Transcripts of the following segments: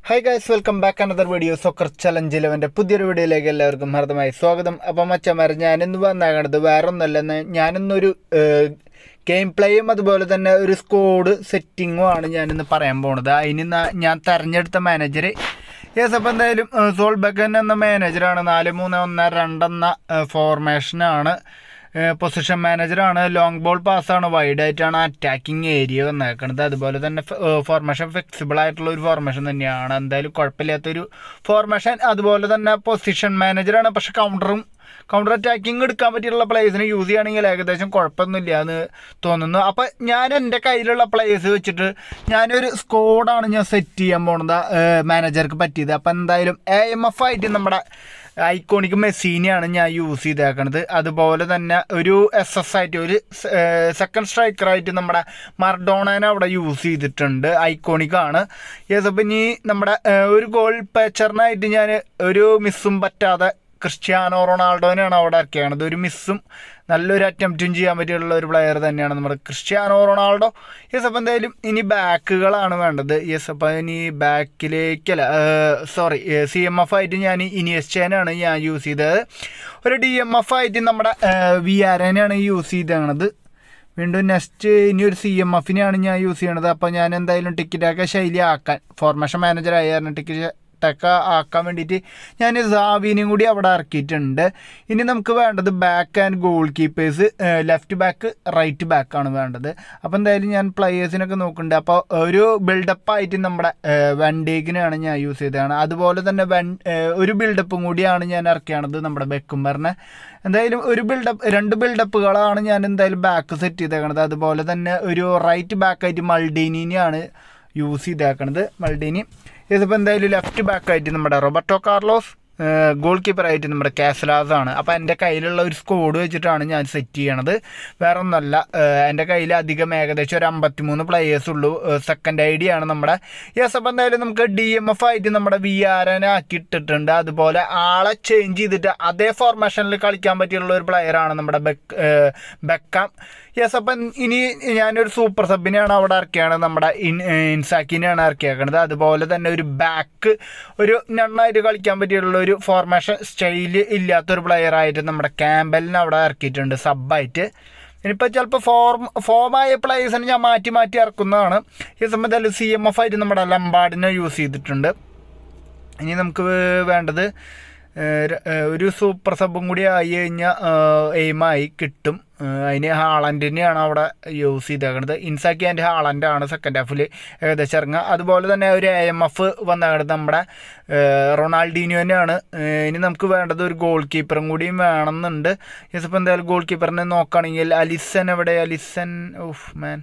hi guys welcome back another video soccer challenge ഇലവൻ്റെ പുതിയൊരു വീഡിയോയിലേക്ക് എല്ലാവർക്കും ഹർദ്ദമായി സ്വാഗതം അപ്പം മച്ചമാരെ ഞാനിന്ന് വന്നേക്കണത് വേറെ ഒന്നല്ലെന്ന് ഞാനിന്നൊരു ഗെയിം പ്ലേയും അതുപോലെ തന്നെ ഒരു സ്കോഡ് സെറ്റിങ്ങും ആണ് ഞാനിന്ന് പറയാൻ പോണത് അതിന് ന- ഞാൻ തെരഞ്ഞെടുത്ത മാനേജർ യെസ് അപ്പം എന്തായാലും സോൾ ബക്കൻ എന്ന മാനേജറാണ് നാല് മൂന്ന് ഒന്ന് രണ്ടെന്ന ഫോർമേഷനാണ് പൊസിഷൻ മാനേജറാണ് ലോങ് ബോൾ പാസ്സാണ് വൈഡ് ആയിട്ടാണ് അറ്റാക്കിംഗ് ഏരിയ വന്നേക്കുന്നത് അതുപോലെ തന്നെ ഫോർമേഷൻ ഫ്ലെക്സിബിൾ ആയിട്ടുള്ള ഒരു ഫോർമേഷൻ തന്നെയാണ് എന്തായാലും കുഴപ്പമില്ലാത്തൊരു ഫോർമേഷൻ അതുപോലെ തന്നെ പൊസിഷൻ മാനേജറാണ് പക്ഷെ കൗണ്ടറും കൗണ്ടർ അറ്റാക്കിംഗ് എടുക്കാൻ പറ്റിയുള്ള പ്ലേയേഴ്സിനെ യൂസ് ചെയ്യുകയാണെങ്കിൽ ഏകദേശം കുഴപ്പമൊന്നുമില്ല എന്ന് തോന്നുന്നു അപ്പം ഞാൻ എൻ്റെ കയ്യിലുള്ള പ്ലേയേഴ്സ് വെച്ചിട്ട് ഞാനൊരു സ്കോഡാണ് ഞാൻ സെറ്റ് ചെയ്യാൻ പോണത് മാനേജർക്ക് പറ്റിയത് അപ്പം എന്തായാലും എ എം എഫ് ആയിട്ട് നമ്മുടെ ഐക്കോണിക് മെസ്സീനെയാണ് ഞാൻ യൂസ് ചെയ്തേക്കണത് അതുപോലെ തന്നെ ഒരു എസ് എസ് ആയിട്ട് ഒരു സെക്കൻഡ് സ്ട്രൈക്കറായിട്ട് നമ്മുടെ മർഡോണേനെ അവിടെ യൂസ് ചെയ്തിട്ടുണ്ട് ഐക്കോണിക് ആണ് യെസ് അപ്പം ഇനി നമ്മുടെ ഏഹ്, ഒരു ഗോൾ പേച്ചറിനായിട്ട് ഞാൻ ഒരു മിസ്സും പറ്റാതെ ക്രിസ്ത്യാനോ റൊണാൾഡോനെയാണ് അവിടെ ഇറക്കിയത് ഒരു മിസ്സും നല്ലൊരു അറ്റംപ്റ്റും ചെയ്യാൻ പറ്റിയുള്ള ഒരു പ്ലെയർ തന്നെയാണ് നമ്മുടെ ക്രിസ്ത്യാനോ റൊണാൾഡോ യെസ് അപ്പോൾ എന്തായാലും ഇനി ബാക്കുകളാണ് വേണ്ടത് യെസ് അപ്പോൾ ഇനി ബാക്കിലേക്കല്ല സോറി സി എം എഫ് ആയിട്ട് ഞാൻ ഇനിയസ്റ്റേനാണ് ഞാൻ യൂസ് ചെയ്തത് ഒരു ഡി എം എഫ് ആയിട്ട് നമ്മുടെ വി ആരനെയാണ് യൂസ് ചെയ്തത് വീണ്ടും നെക്സ്റ്റ് ഇനി ഒരു സി എം എഫിനെയാണ് ഞാൻ യൂസ് ചെയ്യണത് അപ്പോൾ ഞാൻ എന്തായാലും ടിക്കറ്റൊക്കെ ശൈലി ആക്കാൻ ഫോർമേഷൻ മാനേജർ ആയിരുന്നു ടിക്കറ്റ് ടെക്ക ആക്കാൻ വേണ്ടിയിട്ട് ഞാൻ സാവിനെയും കൂടി അവിടെ ഇറക്കിയിട്ടുണ്ട് ഇനി നമുക്ക് വേണ്ടത് back and goal keepers left back right ബാക്കാണ് വേണ്ടത് അപ്പോൾ എന്തായാലും ഞാൻ പ്ലെയേഴ്സിനൊക്കെ നോക്കുന്നുണ്ട് അപ്പോൾ ഒരു ബിൽഡപ്പ് ആയിട്ട് നമ്മുടെ വണ്ടേക്കിനെയാണ് ഞാൻ യൂസ് ചെയ്തതാണ് അതുപോലെ തന്നെ വൺ ഏഹ് ഒരു ബിൽഡപ്പും കൂടിയാണ് ഞാൻ ഇറക്കിയാണത് നമ്മുടെ ബെക്കുംബറിനെ എന്തായാലും ഒരു ബിൽഡപ്പ് രണ്ട് ബിൽഡപ്പുകളാണ് ഞാൻ എന്തായാലും ബാക്ക് സെറ്റ് ചെയ്തേക്കണത് അതുപോലെ തന്നെ ഒരു റൈറ്റ് ബാക്കായിട്ട് മൾഡീനിനെയാണ് യൂസ് ചെയ്തേക്കണത് മൾഡീനി ഇതിപ്പോൾ എന്തായാലും ലെഫ്റ്റ് ബാക്കായിട്ട് നമ്മുടെ റോബർട്ടോ കാർലോസ് ഗോൾ കീപ്പറായിട്ട് നമ്മുടെ കാസലാസ് ആണ് അപ്പോൾ എൻ്റെ കയ്യിലുള്ള ഒരു സ്കോഡ് വെച്ചിട്ടാണ് ഞാൻ സെറ്റ് ചെയ്യണത് വേറെ ഒന്നല്ല എൻ്റെ കയ്യിൽ അധികം ഏകദേശം ഒരു അമ്പത്തിമൂന്ന് പ്ലെയേഴ്സ് ഉള്ളൂ സെക്കൻഡ് ഐ ഡി ആണ് നമ്മുടെ യെസ് അപ്പോൾ എന്തായാലും നമുക്ക് ഡി എം എഫ് ആയിട്ട് നമ്മുടെ വി ആറിനെ ആക്കി ഇട്ടിട്ടുണ്ട് അതുപോലെ ആളെ ചേഞ്ച് ചെയ്തിട്ട് അതേ ഫോർമേഷനിൽ കളിക്കാൻ പറ്റിയുള്ള ഒരു പ്ലെയറാണ് നമ്മുടെ ബെക്ക് ബെക്കാം യെസ് അപ്പം ഇനി ഞാനൊരു സൂപ്പർ സബിനെയാണ് അവിടെ ഇറക്കിയാണ് നമ്മുടെ ഇൻ ഇൻസാക്കിനെയാണ് ഇറക്കിയേക്കണത് അതുപോലെ തന്നെ ഒരു ബാക്ക് ഒരു നന്നായിട്ട് കളിക്കാൻ പറ്റിയുള്ള ഒരു ഫോർമേഷൻ സ്റ്റൈല് ഇല്ലാത്തൊരു പ്ലെയറായിട്ട് നമ്മുടെ ക്യാമ്പലിനെ അവിടെ ഇറക്കിയിട്ടുണ്ട് സബായിട്ട് ഇനിയിപ്പോൾ ചിലപ്പോൾ ഫോർം ഫോമായ പ്ലേയേഴ്സിനെ ഞാൻ മാറ്റി മാറ്റി ഇറക്കുന്നതാണ് ഈ സമയത്ത് സി എം എഫ് ആയിട്ട് നമ്മുടെ ലംബാഡിനെ യൂസ് ചെയ്തിട്ടുണ്ട് ഇനി നമുക്ക് വേണ്ടത് ഏഹ് ര- ഏഹ് ഒരു സൂപ്പർ സബും കൂടി ആയി കഴിഞ്ഞാൽ എയിമായി കിട്ടും ഏഹ് അതിന് ഹാളൻഡിനെയാണ് അവിടെ യൂസ് ചെയ്തേക്കുന്നത് ഇൻസാക്കി ആൻഡ് ഹാളൻഡാണ് സെക്കൻഡ് ഹാഫിൽ ഏകദേശം ഇറങ്ങുക അതുപോലെ തന്നെ ഒരു എ എം എഫ് വന്നേക്കുന്നത് നമ്മുടെ ഏഹ് റൊണാൾഡീനിയോനെയാണ് ഏഹ് ഇനി നമുക്ക് വേണ്ടത് ഒരു ഗോൾ കീപ്പറും കൂടിയും വേണമെന്നുണ്ട് യെസ് ഇപ്പോൾ എന്തായാലും ഗോൾ കീപ്പറിനെ നോക്കുകയാണെങ്കിൽ അലിസൻ എവിടെ അലിസൻ ഓഫ് മാൻ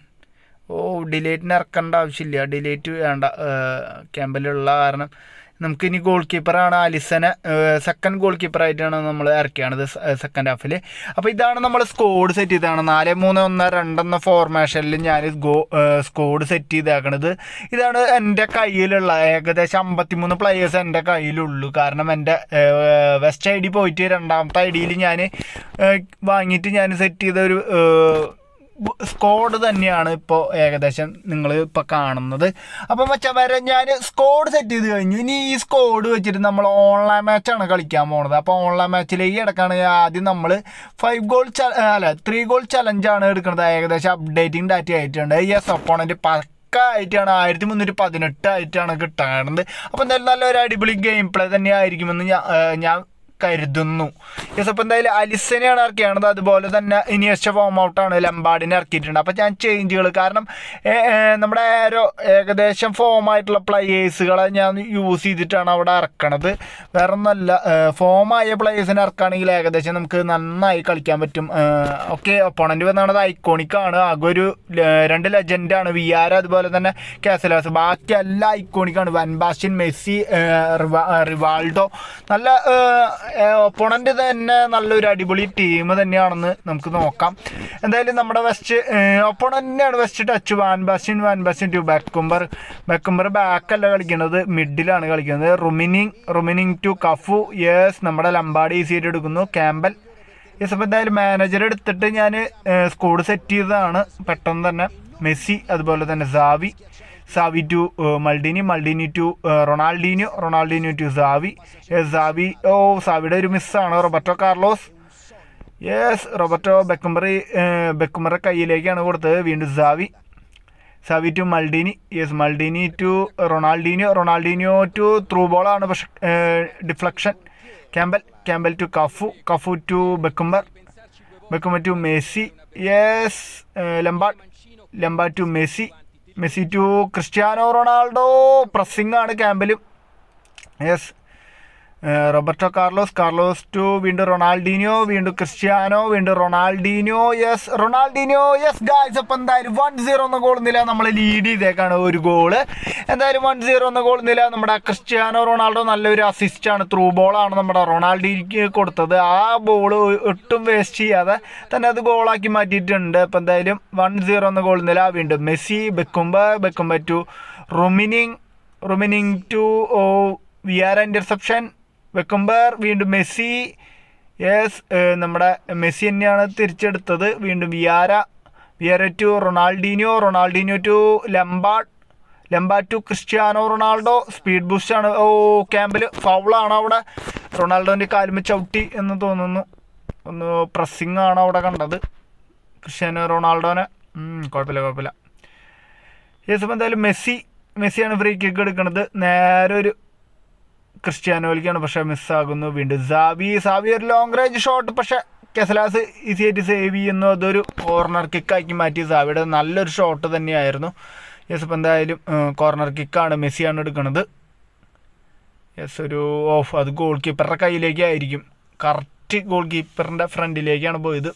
ഓ ഡിലേറ്റിന് ഇറക്കേണ്ട ആവശ്യമില്ല ഡിലേറ്റ് വേണ്ട ക്യാമ്പിലുള്ള കാരണം നമുക്ക് ഇനി ഗോൾ കീപ്പറാണ് അലിസനെ സെക്കൻഡ് ഗോൾ കീപ്പറായിട്ടാണ് നമ്മൾ ഇറക്കിയാണത് സെക്കൻഡ് ഹാഫിൽ അപ്പോൾ ഇതാണ് നമ്മൾ സ്കോഡ് സെറ്റ് ചെയ്തതാണ് നാല് മൂന്ന് ഒന്ന് രണ്ടെന്ന ഫോർമേഷനിൽ ഞാൻ ഗോ സ്കോഡ് സെറ്റ് ചെയ്തേക്കണത് ഇതാണ് എൻ്റെ കയ്യിലുള്ള ഏകദേശം അമ്പത്തിമൂന്ന് പ്ലെയേഴ്സ് എൻ്റെ കയ്യിലുള്ളൂ കാരണം എൻ്റെ വെസ്റ്റ് ഐ ഡി പോയിട്ട് രണ്ടാമത്തെ ഐ ഡിയിൽ ഞാൻ വാങ്ങിയിട്ട് ഞാൻ സെറ്റ് ചെയ്ത ഒരു ഏഹ്, സ്കോഡ് തന്നെയാണ് ഇപ്പോൾ ഏകദേശം നിങ്ങൾ ഇപ്പോൾ കാണുന്നത് അപ്പം വെച്ചാൽ വരെ ഞാൻ സ്കോഡ് സെറ്റ് ചെയ്ത് കഴിഞ്ഞു ഇനി ഈ സ്കോഡ് വെച്ചിട്ട് നമ്മൾ ഓൺലൈൻ മാച്ചാണ് കളിക്കാൻ പോണത് അപ്പോൾ ഓൺലൈൻ മാച്ചിലേക്ക് കിടക്കുകയാണെങ്കിൽ ആദ്യം നമ്മൾ ഫൈവ് ഗോൾ അല്ല ത്രീ ഗോൾ ചലഞ്ചാണ് എടുക്കുന്നത് ഏകദേശം അപ്ഡേറ്റിംഗ് ഡാറ്റ ആയിട്ടുണ്ട് യെസ് ഒപ്പോണൻറ്റ് പക്ക ആയിട്ടാണ് ആയിരത്തി മുന്നൂറ്റി പതിനെട്ട് ആയിട്ടാണ് കിട്ടാറുണ്ട് അപ്പോൾ എന്തായാലും നല്ലൊരു അടിപൊളി ഗെയിം പ്ലേ തന്നെ ആയിരിക്കുമെന്ന് ഞാൻ ഏഹ് ഞാൻ കരുതുന്നു യെസ് അപ്പോൾ എന്തായാലും അലിസനെയാണ് ഇറക്കിയാണത് അതുപോലെ തന്നെ ഇനിയസ്റ്റ ഫോം ഔട്ടാണ് ലംബാഡിനെ ഇറക്കിയിട്ടുണ്ട് അപ്പോൾ ഞാൻ ചേഞ്ചുകൾ കാരണം ഏ, ഏ, നമ്മുടെ ആരോ ഏകദേശം ഫോം ആയിട്ടുള്ള പ്ലേയേഴ്സുകളെ ഞാൻ യൂസ് ചെയ്തിട്ടാണ് അവിടെ ഇറക്കണത് വേറെ ഒന്നല്ല ഫോമായ പ്ലേയേഴ്സിനെ ഇറക്കുകയാണെങ്കിൽ ഏകദേശം നമുക്ക് നന്നായി കളിക്കാൻ പറ്റും ഓക്കെ ഒപ്പോണൻറ്റ് വന്നാണത് ഐക്കോണിക്കാണ് ആകെ ഒരു ല- രണ്ട് ലെജൻഡാണ് വി ആർ അതുപോലെ തന്നെ കാസലാസ് ബാക്കി എല്ലാം ഐക്കോണിക്കാണ് വൻബാസ്റ്റ്യൻ മെസ്സി ഏ, റിവ- ഏ, റിവാൾഡോ നല്ല ഒപ്പോണൻ്റ് തന്നെ നല്ലൊരു അടിപൊളി ടീം തന്നെയാണെന്ന് നമുക്ക് നോക്കാം എന്തായാലും നമ്മുടെ വെസ്റ്റ് ഒപ്പോണൻ്റാണ് west touch Van Basten Van Basten to Beckenbauer Beckenbauer ബാക്കല്ല കളിക്കുന്നത് മിഡിലാണ് കളിക്കുന്നത് Rummenigge Rummenigge to Cafu yes നമ്മുടെ ലംബാഡ് ഈസി ആയിട്ട് എടുക്കുന്നു ക്യാമ്പൽ യെസ് അപ്പോൾ എന്തായാലും മാനേജർ എടുത്തിട്ട് ഞാൻ സ്കോഡ് സെറ്റ് ചെയ്തതാണ് പെട്ടെന്ന് തന്നെ മെസ്സി അതുപോലെ തന്നെ Xavi Xavi to Maldini Maldini to Ronaldinho Ronaldinho to Xavi Xavi oh സാവിയുടെ ഒരു മിസ്സാണ് Roberto Carlos yes Roberto Beckenbauer ബെക്കുംബറെ കയ്യിലേക്കാണ് കൊടുത്തത് വീണ്ടും Xavi Xavi to Maldini yes Maldini to Ronaldinho Ronaldinho to through ബോളാണ് പക്ഷെ deflection Campbell Campbell to Cafu Cafu to Beckenbauer Beckenbauer to Messi yes Lampard Lampard to Messi Messi to Cristiano Ronaldo pressing ആണ് ക്യാമ്പിലും yes Roberto Carlos Carlos to വീണ്ടും Ronaldinho വീണ്ടും Cristiano വീണ്ടും Ronaldinho yes Ronaldinho yes guys അപ്പം എന്തായാലും one zero എന്ന goal നില നമ്മൾ ലീഡ് ചെയ്തേക്കാണ് ഒരു ഗോള് എന്തായാലും വൺ സീറോ എന്ന ഗോൾ നില നമ്മുടെ ക്രിസ്ത്യാനോ റൊണാൾഡോ നല്ലൊരു അസിസ്റ്റാണ് ത്രൂ ബോളാണ് നമ്മുടെ റൊണാൾഡീനിക്ക് കൊടുത്തത് ആ ബോൾ ഒട്ടും വേസ്റ്റ് ചെയ്യാതെ തന്നെ അത് ഗോളാക്കി മാറ്റിയിട്ടുണ്ട് അപ്പം എന്തായാലും വൺ സീറോ എന്ന ഗോൾ നില വീണ്ടും Messi Beckenbauer Beckenbauer to Rummenigge Rummenigge to oh Vieira interception Beckenbauer വീണ്ടും മെസ്സി യെസ് നമ്മുടെ മെസ്സി തന്നെയാണ് തിരിച്ചെടുത്തത് വീണ്ടും Vieira Vieira to Ronaldinho Ronaldinho to Lampard Lampard to Cristiano Ronaldo speed ബൂസ്റ്റാണ് ഓ ക്യാമ്പിൽ ഫൗളാണ് അവിടെ റൊണാൾഡോൻ്റെ കാലുമ ചവിട്ടി എന്ന് തോന്നുന്നു ഒന്ന് പ്രസ്സിങ് ആണ് അവിടെ കണ്ടത് ക്രിസ്ത്യാനോ റൊണാൾഡോനെ ഉം, കുഴപ്പമില്ല കുഴപ്പമില്ല യെസ് അപ്പോൾ എന്തായാലും മെസ്സി മെസ്സിയാണ് ഫ്രീ കിക്ക് എടുക്കുന്നത് നേരെ ഒരു ക്രിസ്ത്യാനോയിലേക്കാണ് പക്ഷേ മിസ്സാകുന്നു വീണ്ടും സാവി സാവി ഒരു ലോങ് റേഞ്ച് ഷോട്ട് പക്ഷേ കെസലാസ് ഈസി ആയിട്ട് സേവ് ചെയ്യുന്നു അതൊരു കോർണർ കിക്കാക്കി മാറ്റി സാവിയുടെ നല്ലൊരു ഷോട്ട് തന്നെയായിരുന്നു യെസ് ഇപ്പം എന്തായാലും കോർണർ കിക്കാണ് മെസ്സിയാണ് എടുക്കുന്നത് യെസ് ഒരു ഓഫ് അത് ഗോൾ കീപ്പറുടെ കയ്യിലേക്കായിരിക്കും കറക്റ്റ് ഗോൾ കീപ്പറിൻ്റെ ഫ്രണ്ടിലേക്കാണ് പോയത്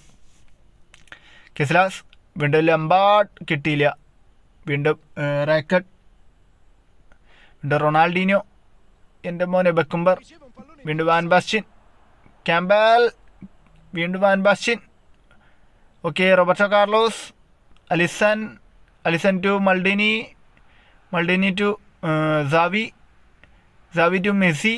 കെസലാസ് വീണ്ടും ലംബാഡ് കിട്ടിയില്ല വീണ്ടും റാക്കറ്റ് വീണ്ടും റൊണാൾഡീനോ എൻ്റെ മോനെ ബെക്കുംബർ വീണ്ടും വാൻ ബാസ്റ്റിൻ ക്യാമ്പൽ വീണ്ടും Van Basten okay Roberto Carlos Alisson Alisson to Maldini Maldini to Xavi Xavi to Messi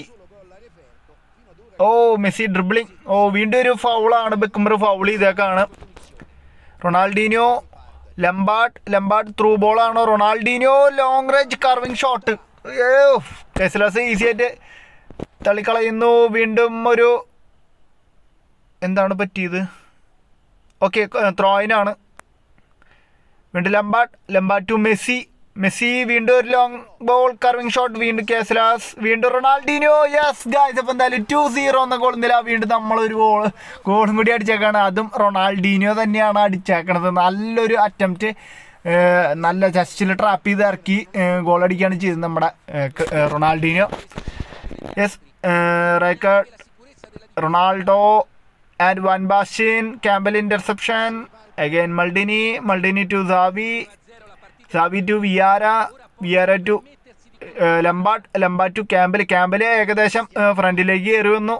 oh Messi dribbling oh വീണ്ടും ഒരു ഫൗളാണ് ബെക്കുംബർ ഫൗൾ ചെയ്തേക്കാണ് റൊണാൾഡീനിയോ ലംബാഡ് ലംബാഡ് ത്രൂ ബോളാണ് Ronaldinho long range curving shot Casillas easy ആയിട്ട് തള്ളിക്കളയുന്നു വീണ്ടും ഒരു എന്താണ് പറ്റിയത് ഓക്കെ ത്രോയിനാണ് വീണ്ടും Lampard Lampard to Messi Messi വീണ്ടും ഒരു ലോങ് ബോൾ കർവിംഗ് ഷോട്ട് വീണ്ടും കേസലാസ് വീണ്ടും റൊണാൾഡീനോ യെസ് ഗായ്സ് അപ്പം എന്തായാലും ടു സീറോ എന്ന ഗോൾ നില വീണ്ടും നമ്മളൊരു ഗോൾ ഗോളും കൂടി അടിച്ചേക്കാണ് അതും റൊണാൾഡീനോ തന്നെയാണ് അടിച്ചേക്കണത് നല്ലൊരു അറ്റംപ്റ്റ് നല്ല ജസ്റ്റിൽ ട്രാപ്പ് ചെയ്ത് ഇറക്കി ഗോൾ അടിക്കുകയാണ് ചെയ്തത് നമ്മുടെ ഏഹ്, ക- ഏഹ്, Ronaldinho yes Rijkaard Ronaldo and Van Basten Campbell interception again Maldini Maldini to Xavi Xavi to Vieira Vieira to Lampard Lampard to Campbell Campbell ഏകദേശം ഫ്രണ്ടിലേക്ക് കയറി വന്നു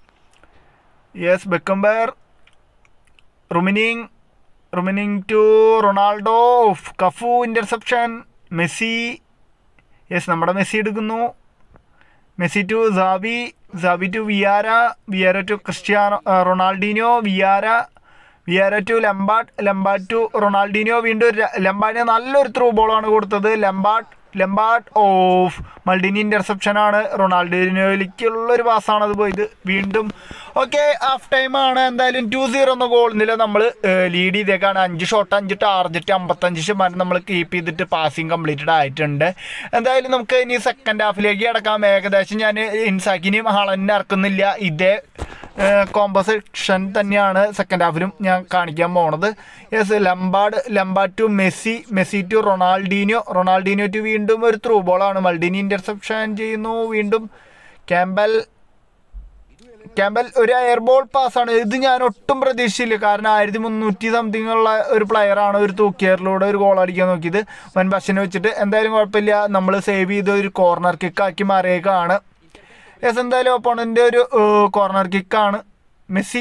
yes Beckenbauer Rummenigge Rummenigge to Ronaldo Cafu interception Messi yes നമ്മുടെ Messi എടുക്കുന്നു Messi to Xavi Xavi to Vieira Vieira to Cristiano ആ, Ronaldinho Vieira Vieira to Lampard Lampard to Ronaldinho വീണ്ടും ഒരു ര- ലംബാഡിന് നല്ലൊരു ത്രൂ ബോളാണ് കൊടുത്തത് Lampard Lampard off Maldini interception ആണ് റൊണാൾഡീനോയിലേക്കുള്ള ഒരു പാസ്സാണ് അത് പോയത് വീണ്ടും ഓക്കെ ഹാഫ് ടൈം ആണ് എന്തായാലും ടു സീറോ എന്ന ഗോളിനിൽ നമ്മൾ ലീഡ് ചെയ്തേക്കാണ് അഞ്ച് ഷോട്ട് അഞ്ച് ടാർജറ്റ് അമ്പത്തഞ്ച് ശതമാനം നമ്മൾ കീപ്പ് ചെയ്തിട്ട് പാസിങ് കംപ്ലീറ്റഡ് ആയിട്ടുണ്ട് എന്തായാലും നമുക്ക് ഇനി സെക്കൻഡ് ഹാഫിലേക്ക് കിടക്കാം ഏകദേശം ഞാൻ ഇൻസാക്കിനെയും ഹാളനെ ഇറക്കുന്നില്ല ഇതേ കോമ്പോസിഷൻ തന്നെയാണ് സെക്കൻഡ് ഹാഫിലും ഞാൻ കാണിക്കാൻ പോണത് yes Lampard Lampard to Messi Messi to Ronaldinho Ronaldinho to വീണ്ടും ഒരു ത്രൂ ബോളാണ് മൾഡിനി ഇന്റർസെപ്ഷൻ ചെയ്യുന്നു വീണ്ടും ക്യാമ്പൽ ക്യാമ്പൽ ഒരു എയർ ബോൾ പാസ്സാണ് ഇത് ഞാൻ ഒട്ടും പ്രതീക്ഷിച്ചില്ല കാരണം ആയിരത്തി മുന്നൂറ്റി സംതിങ് ഉള്ള ഒരു പ്ലെയറാണ് ഒരു തൂക്കിയറിലൂടെ ഒരു ഗോൾ അടിക്കാൻ നോക്കിയത് വൻ ബസ്സിനെ വെച്ചിട്ട് എന്തായാലും കുഴപ്പമില്ല നമ്മൾ സേവ് ചെയ്ത് ഒരു കോർണർ കിക്ക് ആക്കി മാറിയേക്കാണ് യെസ് എന്തായാലും ഒപ്പോണൻ്റെ ഒരു കോർണർ കിക്കാണ് മെസ്സി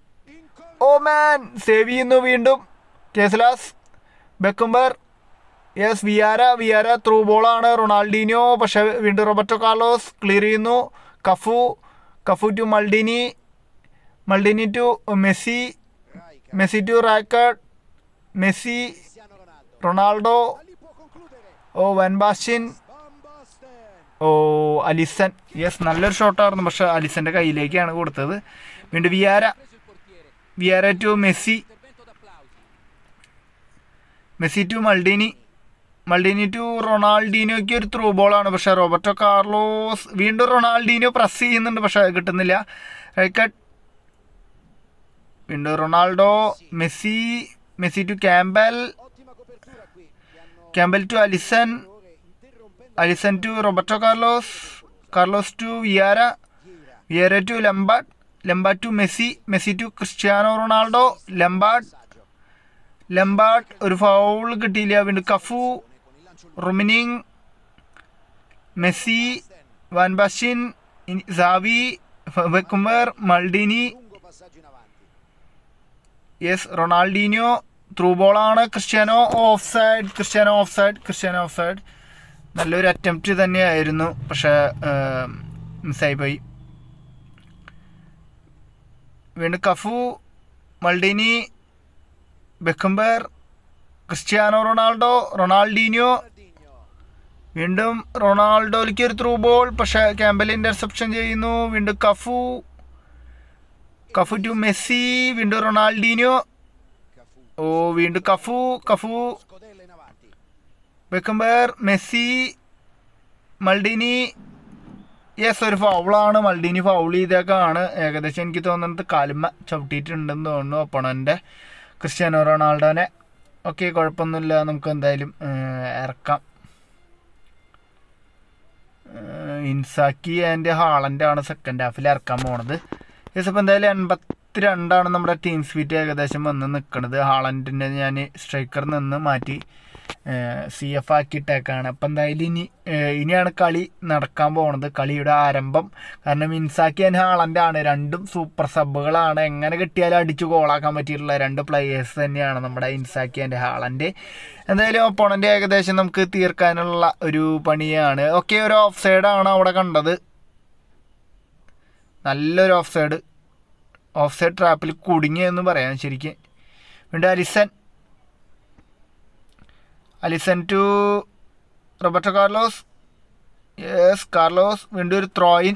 ഓ മാൻ സേവ് ചെയ്യുന്നു വീണ്ടും Casillas Beckenbauer yes Vieira Vieira through ബോളാണ് റൊണാൾഡീനോ പക്ഷേ വീണ്ടും റോബർട്ടോ കാർലോസ് ക്ലിയർ ചെയ്യുന്നു Cafu Cafu to Maldini Maldini to Messi Messi to Rijkaard Messi Ronaldo oh Van Basten oh Alisson yes നല്ലൊരു ഷോട്ടായിരുന്നു പക്ഷെ അലിസന്റെ കയ്യിലേക്കാണ് കൊടുത്തത് വീണ്ടും Vieira Vieira to Messi Messi to Maldini Maldini to റൊണാൾഡീനോയ്ക്ക് ഒരു ത്രൂ ബോളാണ് പക്ഷെ റോബർട്ടോ കാർലോസ് വീണ്ടും റൊണാൾഡീനോ പ്രസ് ചെയ്യുന്നുണ്ട് പക്ഷെ കിട്ടുന്നില്ല റൈക്കട്ട് വീണ്ടും Ronaldo Messi Messi to Campbell Campbell to Alisson Alisson to Roberto Carlos Carlos to Vieira Vieira to Lampard Lampard to Messi Messi to Cristiano Ronaldo Lampard Lampard ഒരു foul കിട്ടിയില്ല വീണ്ടും Cafu Rummenigge Messi Van Basten Xavi Beckenbauer Maldini yes Ronaldinho through ബോളാണ് Cristiano offside Cristiano offside Cristiano offside നല്ലൊരു attempt തന്നെയായിരുന്നു പക്ഷേ മിസ്സായി പോയി വീണ്ടും Cafu Maldini Beckenbauer Cristiano Ronaldo Ronaldinho വീണ്ടും റൊണാൾഡോയിലേക്ക് ഒരു ത്രൂ ബോൾ പക്ഷേ ക്യാമ്പൽ ഇന്റർസെപ്ഷൻ ചെയ്യുന്നു വീണ്ടും കഫു കഫു ടു മെസ്സി വീണ്ടും റൊണാൾഡീനിയോ ഓ വീണ്ടും Cafu Cafu Beckenbauer Messi Maldini yes ഒരു ഫൗളാണ് മൾഡിനി ഫൗൾ ചെയ്തേക്കാണ് ഏകദേശം എനിക്ക് തോന്നുന്നത് കാലുമ്മ ചവിട്ടിയിട്ടുണ്ടെന്ന് തോന്നുന്നു ഒപ്പണൻ്റെ ക്രിസ്ത്യാനോ റൊണാൾഡോനെ ഓക്കെ കുഴപ്പമൊന്നുമില്ല നമുക്ക് എന്തായാലും ഇറക്കാം ഇൻസാക്കി ആൻഡ് ഹാളൻ്റെ ആണ് സെക്കൻഡ് ഹാഫിൽ ഇറക്കാൻ പോണത് യെസ് അപ്പോൾ എന്തായാലും എൺപത്തി രണ്ടാണ് നമ്മുടെ ടീം സ്വീറ്റ് ഏകദേശം വന്ന് നിൽക്കുന്നത് ഹാളൻഡിൻ്റെ ഞാൻ സ്ട്രൈക്കർ നിന്ന് മാറ്റി സി എഫ് ആക്കിയിട്ടേക്കാണ് അപ്പം എന്തായാലും ഇനി ഇനിയാണ് കളി നടക്കാൻ പോകുന്നത് കളിയുടെ ആരംഭം കാരണം ഇൻസാക്കി ആൻഡ് ഹാളൻ്റെ ആണ് രണ്ടും സൂപ്പർ സബുകളാണ് എങ്ങനെ കിട്ടിയാലും അടിച്ച് ഗോളാക്കാൻ പറ്റിയിട്ടുള്ള രണ്ട് പ്ലെയേഴ്സ് തന്നെയാണ് നമ്മുടെ ഇൻസാക്കി ആൻഡ് ഹാളൻ്റെ എന്തായാലും ഒപ്പോണൻ്റ് ഏകദേശം നമുക്ക് തീർക്കാനുള്ള ഒരു പണിയാണ് ഓക്കെ ഒരു ഓഫ് സൈഡാണ് അവിടെ കണ്ടത് നല്ലൊരു ഓഫ് സൈഡ് ഓഫ് സൈഡ് ട്രാപ്പിൽ കുടുങ്ങിയെന്ന് പറയാം ശരിക്കും വീണ്ടും Alisson Alisson to Roberto Carlos yes Carlos വീണ്ടും ഒരു ത്രോയിൻ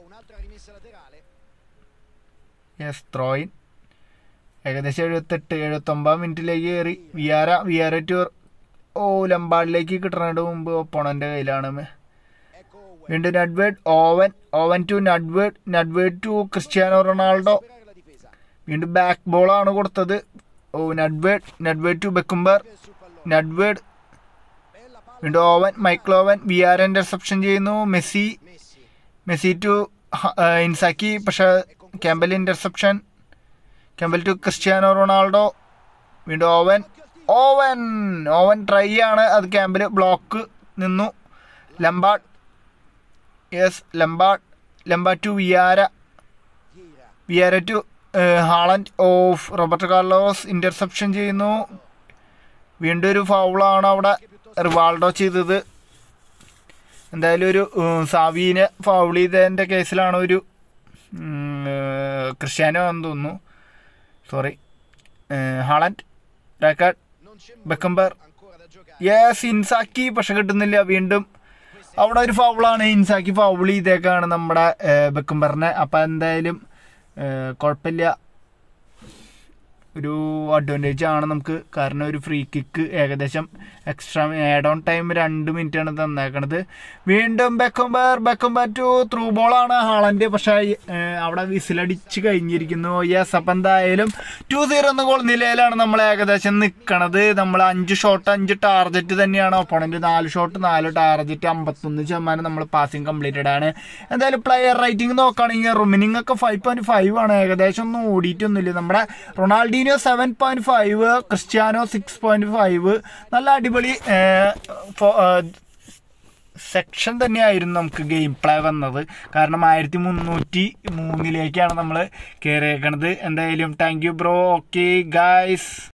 യെസ് ത്രോയിൻ ഏകദേശം എഴുപത്തെട്ട് എഴുപത്തൊമ്പത് മിനിറ്റിലേക്ക് കയറി വിയാര വിയാര ടു ഓ ലംബാഡിലേക്ക് കിട്ടുന്നതിന് മുമ്പ് ഒപ്പോണൻ്റെ കയ്യിലാണ് വീണ്ടും Nedved Owen Owen to Nedved Nedved to Cristiano Ronaldo വീണ്ടും ബാക്ക് ബോളാണ് കൊടുത്തത് oh Nedved Nedved to Beckenbauer Nedved വീണ്ടും Owen Michael Owen V R interception ചെയ്യുന്നു മെസ്സി മെസ്സി ടു ഇൻസാക്കി പക്ഷേ Campbell interception Campbell to Cristiano Ronaldo വീണ്ടും Owen Owen Owen try ആണ് അത് Campbell block നിന്നു Lampard yes Lampard Lampard to Vieira Vieira to Haaland off Roberto Carlos interception ചെയ്യുന്നു വീണ്ടും ഒരു ഫൗളാണ് അവിടെ റിവാൾഡോ ചെയ്തത് എന്തായാലും ഒരു സാവീനെ ഫൗൾ ചെയ്തതിൻ്റെ കേസിലാണ് ഒരു ക്രിസ്ത്യാനോ എന്ന് തോന്നുന്നു sorry Haaland Rijkaard Beckenbauer yes Inzaghi പക്ഷെ കിട്ടുന്നില്ല വീണ്ടും അവിടെ ഒരു ഫൗളാണ് ഇൻസാക്കി ഫൗൾ ചെയ്തേക്കാണ് നമ്മുടെ ബെക്കംബറിനെ അപ്പം എന്തായാലും കുഴപ്പമില്ല ഒരു അഡ്വാൻറ്റേജ് ആണ് നമുക്ക് കാരണം ഒരു ഫ്രീ കിക്ക് ഏകദേശം എക്സ്ട്രാ ആഡ് ഓൺ ടൈം രണ്ട് മിനിറ്റാണ് തന്നേക്കണത് വീണ്ടും ബെക്കുംബർ ബെക്കുംബർ ടു ത്രൂ ബോളാണ് ഹാളൻ്റെ പക്ഷേ അവിടെ വിസിലടിച്ച് കഴിഞ്ഞിരിക്കുന്നു യെസ് അപ്പം എന്തായാലും ടു സീറോ എന്ന ഗോൾ നിലയിലാണ് നമ്മൾ ഏകദേശം നിൽക്കണത് നമ്മൾ അഞ്ച് ഷോട്ട് അഞ്ച് ടാർജറ്റ് തന്നെയാണ് ഒപ്പണൻറ്റ് നാല് ഷോട്ട് നാല് ടാർജറ്റ് അമ്പത്തൊന്ന് ശതമാനം നമ്മൾ പാസിങ് കംപ്ലീറ്റഡ് ആണ് എന്തായാലും പ്ലെയർ റേറ്റിംഗ് നോക്കുകയാണെങ്കിൽ റുമിനിങ് ഒക്കെ ഫൈവ് പോയിന്റ് ഫൈവ് ആണ് ഏകദേശം ഒന്നും ഓടിയിട്ടൊന്നുമില്ല നമ്മുടെ Ronaldinho seven point five Cristiano six point five നല്ല അടിപൊളി സെക്ഷൻ തന്നെയായിരുന്നു നമുക്ക് ഗെയിം പ്ലേ വന്നത് കാരണം ആയിരത്തി മുന്നൂറ്റി മൂന്നിലേക്കാണ് നമ്മൾ കയറിയേക്കണത് എന്തായാലും thank you bro okay guys